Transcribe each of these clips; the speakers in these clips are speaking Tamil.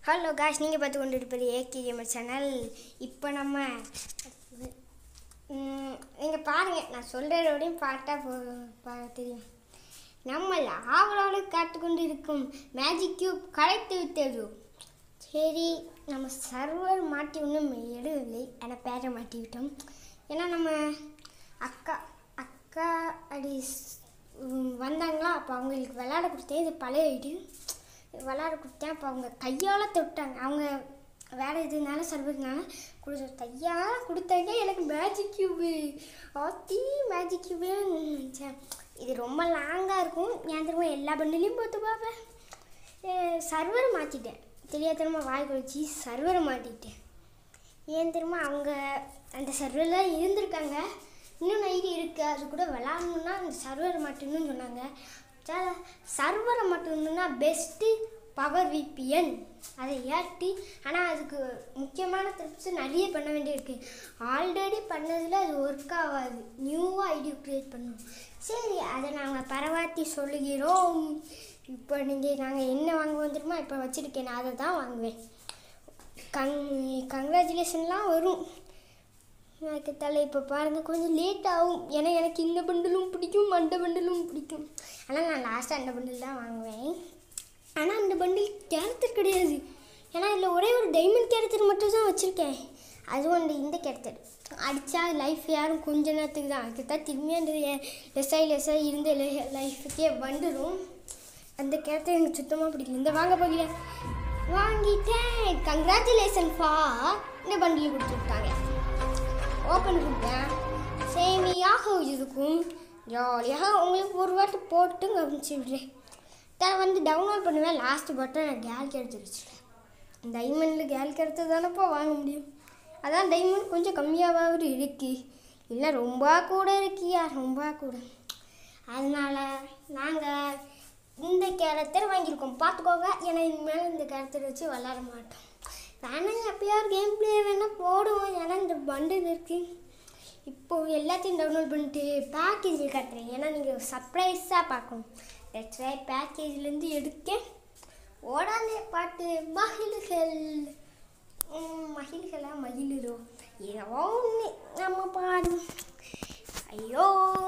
ஹலோ காஷ் நீங்கள் பார்த்து கொண்டு இருப்பது ஏகே கேமர் சேனல் இப்போ நம்ம நீங்கள் பாருங்கள் நான் சொல்கிறதோடையும் பார்த்தா போ பா தெரியும் நம்ம ஆவலோடு காத்துக்கொண்டு இருக்கும் மேஜிக் கியூப் கலைத்து விட்டது சரி நம்ம சர்வர் மாட்டி ஒன்றும் எடுக்கவில்லை ஆனால் பேரை மாட்டி விட்டோம் ஏன்னா நம்ம அக்கா அக்கா அப்படி ஸ்- உம், வந்தாங்களா அப்போ அவங்களுக்கு விளையாட கொடுத்தேன் இது பழைய வீடு விளையாட கொடுத்தேன் அப்போ அவங்க கையால் தொட்டாங்க அவங்க வேறு இதுனால சர்வதுனால கொடுத்த கையால் கொடுத்தாங்க எனக்கு மேஜிக் கியூபு ஆத்தி மேஜிக் கியூபு நினச்சேன் இது ரொம்ப லாங்காக இருக்கும் ஏன் திரும்ப எல்லா பண்டிலையும் போட்டு பார்ப்பேன் சர்வர் மாற்றிட்டேன் தெரியாதனமா வாய் குளிச்சு சர்வரை மாட்டிட்டேன் ஏன் திரும்ப அவங்க அந்த சர்வரில் இருந்திருக்காங்க இன்னும் நைட்டு இருக்குது அது கூட விளாட்ணுன்னா அந்த சர்வர் மட்டும்னு சொன்னாங்க சர்வரை மட்டும்னா பெஸ்ட்டு பவர் விபிஎன் அதை ஏற்றி ஆனால் அதுக்கு முக்கியமான டிப்ஸ் நிறைய பண்ண வேண்டியிருக்கு ஆல்ரெடி பண்ணதில் அது ஒர்க் ஆகாது நியூவாக ஐடி க்ரியேட் பண்ணணும் சரி அதை நாங்கள் பரவாத்தி சொல்லுகிறோம் இப்போ நீங்கள் நாங்கள் என்ன வாங்க வந்துருமோ இப்போ வச்சுருக்கேன் நான் அதை தான் வாங்குவேன் கங் கங்க்ராச்சுலேஷன்லாம் வரும் எனக்கு தலை இப்போ பாருங்கள் கொஞ்சம் லேட் ஆகும் ஏன்னா எனக்கு இந்த பண்டலும் பிடிக்கும் அந்த பண்டலும் பிடிக்கும் ஆனால் நான் லாஸ்ட்டாக அந்த பண்டில் தான் வாங்குவேன் ஆனால் அந்த பண்டில் கேரக்டர் கிடையாது ஏன்னா இதில் ஒரே ஒரு டைமண்ட் கேரக்டர் மட்டும் தான் வச்சுருக்கேன் அதுவும் அந்த இந்த கேரக்டர் அடித்தா லைஃப் யாரும் கொஞ்ச நேரத்துக்கு தான் அதுக்கு தான் திரும்பி அந்த லெஸ்ஸாகி லெஸ்ஸாகி இருந்த லைஃபுக்கே வந்துடும் அந்த கேரக்டர் எனக்கு சுத்தமாக பிடிக்கல இந்த வாங்க போகல வாங்கிட்டேன் கங்க்ராச்சுலேஷன் ஃபா இந்த பண்டில் கொடுத்து விட்டாங்க ஓப்பன் கொடுத்தேன் சேமியாக இருக்கும் ஜாலியாக உங்களுக்கு ஒரு வாட்டி போட்டு கவனிச்சு விடுறேன் தான் வந்து டவுன்லோட் பண்ணுவேன் லாஸ்ட் பட்டன் நான் கேல் கிடைச்சிருச்சு டைமண்டில் கேல் கிடைச்சது தானப்போ வாங்க முடியும் அதான் டைமண்ட் கொஞ்சம் கம்மியாவது இருக்கு இல்லை ரொம்ப கூட இருக்கியா ரொம்ப கூட அதனால நாங்கள் இந்த கேரக்டர் வாங்கியிருக்கோம் பார்த்துக்கோங்க ஏன்னா இனிமேல் இந்த கேரக்டர் வச்சு விளாட மாட்டோம் வேணாங்க எப்பயாவது கேம் பிளே வேணால் போடுவோம் ஏன்னா இந்த பண்டில் இருக்குது இப்போ எல்லாத்தையும் டவுன்லோட் பண்ணிட்டு பேக்கேஜில் காட்டுறேன் ஏன்னா நீங்கள் சர்ப்ரைஸாக பார்க்கணும் தட்ஸ் வை பேக்கேஜ்லேருந்து எடுக்க ஓடாதே பாட்டு மகிழ்கள் ம், மகிழ்களா மகிழுதோ ஏதோ ஒன்று நம்ம பாடும் ஐயோ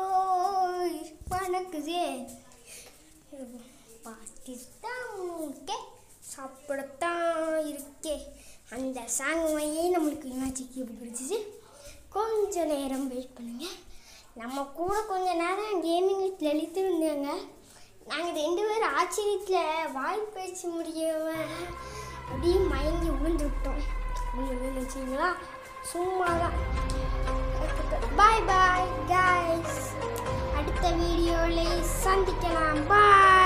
பணக்குதே பார்த்துட்டே சாப்பிடத்தான் இருக்கே அந்த சாங்கையே நம்மளுக்கு யுனாச்சிக்கு எப்படி பிடிச்சிச்சு கொஞ்ச நேரம் வெயிட் பண்ணுங்க நம்ம கூட கொஞ்ச நேரம் கேமிங்கில் தெளித்து இருந்தாங்க நாங்கள் ரெண்டு பேரும் ஆச்சரியத்தில் வாய் பேச்சு முடியாமல் அப்படியே மயங்கி விழுந்து விட்டோம் அப்படின்னு நினச்சிங்களா சும்மா தான் பாய் பாய் guys அடுத்த வீடியோவில் சந்திக்கலாம் பாய்